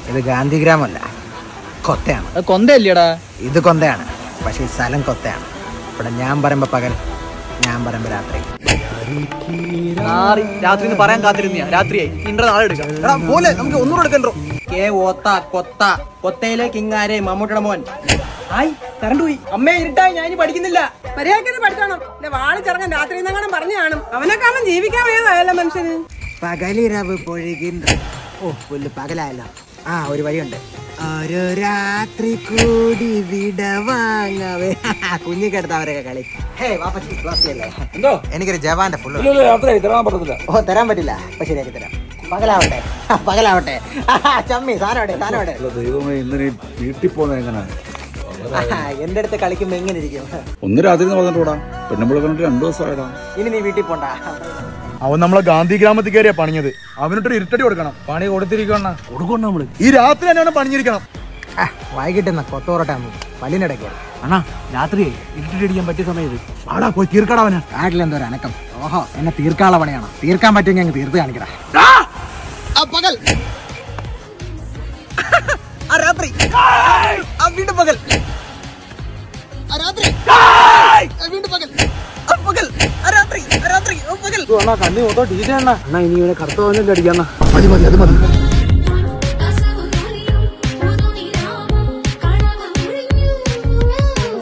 ഇത് ഗാന്ധിഗ്രാമല്ല കൊത്തയാണ് അത് കൊന്തയല്ലേടാ ഇത് കൊന്തയാണ് പക്ഷേ ഈ സ്ഥലം കൊത്തയാണ് ഇവിടെ ഞാൻ പറയുമ്പോ പകൽ ഞാൻ പറയുമ്പോ രാത്രി നാറി രാത്രി എന്ന് പറയാൻ കാത്തിരുന്നിയാ രാത്രിയായി ഇன்ற നാളെ എടുക്കാം പോലെ നമുക്ക് ഒന്നുകൂടെ എടുക്കണ്ടോ കെ ഓത്ത കൊത്ത കൊത്തയിലെ കിങ്ങാരെ മമ്മൂട്ടിയുടെ മോൻ ഹായ് കറണ്ട് പോയി അമ്മേ ഇരുട്ടായി ഞാൻ ഇനി പഠിക്കുന്നില്ല മര്യാദയ്ക്ക് പഠിച്ചോണം വാളി ചെറുക്കൻ രാത്രി നിങ്ങളും പറഞ്ഞു കാണും അവനെ കാണാൻ ജീവിക്കാൻ വയ്യതായല്ലോ മനുഷ്യന് പകലിരവ് പൊഴുകിன்ற ഓ പുല്ല് പകലായല്ലോ ആ ഒരു വഴിയുണ്ട് ഒരു രാത്രി കൂടി വിട വാങ്ങവേ കുഞ്ഞിക്കെടുത്ത അവരൊക്കെ കളി ഹേ വാപ്പച്ചി ക്ലാസ് അല്ലേ എന്തോ എനിക്കൊരു ജവാന്റെ ഫുള്ള് ഇല്ല യാത്ര തരാൻ പറ്റത്തില്ല ഓ തരാൻ പറ്റില്ല അപ്പൊ ശരിയാക്കി തരാം പകലാവട്ടെ ആ, പകലാവട്ടെ ചമ്മി സാധനോടെ സാധനോടെ അല്ല ദൈവമേ ഇന്ന് വീട്ടിൽ പോകുന്നത് എങ്ങനെ എന്റെ അടുത്ത് കളിക്കുമ്പോ എങ്ങനെ ഇരിക്കും ഒന്ന് രാത്രി എന്ന് പറഞ്ഞിട്ടൂടാ പെണ്ണുമ്പോൾ കണ്ടിട്ട് രണ്ടു ദിവസമായടാ ഇനി നീ വീട്ടിൽ പോണ്ട അവൻ നമ്മളെ ഗാന്ധി ഗ്രാമത്തിൽ കയറിയാ പണിഞ്ഞത് അവനിട്ടൊരു ഇരുട്ടടി കൊടുക്കണം പണി കൊടുത്തിരിക്കണ കൊടുക്കണം നമ്മള് ഈ രാത്രി തന്നെയാണ് പണിഞ്ഞിരിക്കണം ആ, വൈകിട്ടെന്ന കൊത്തോറട്ടെ പല്ലിനിടയ്ക്ക് അണ്ണാ രാത്രിയായി ഇരുട്ടടിക്കാൻ പറ്റിയ സമയത്ത് ആടാ പോയി തീർക്കടാവന കാട്ടിലെന്തോ ഒരു അനക്കം ഓഹോ എന്നെ തീർക്കാനുള്ള പണിയാണ് തീർക്കാൻ പറ്റുമെങ്കിൽ അങ്ങ് തീർത്ത് കാണിക്കടാ പകൽ ആ രാത്രി ആ വീണ്ടും പകൽ ആ രാത്രി ആ വീണ്ടും പകൽ ആ പകൽ ആ രാത്രി ആ രാത്രി ആ പകൽ അണ്ണാ കണ്ണി മൊത്തം ടീച്ചർ അണ്ണാ അണ്ണാ ഇനി ഇവനെ കറുത്ത വന്നിട്ട് അടിക്കാന്നാ മതി മതി അത് മതി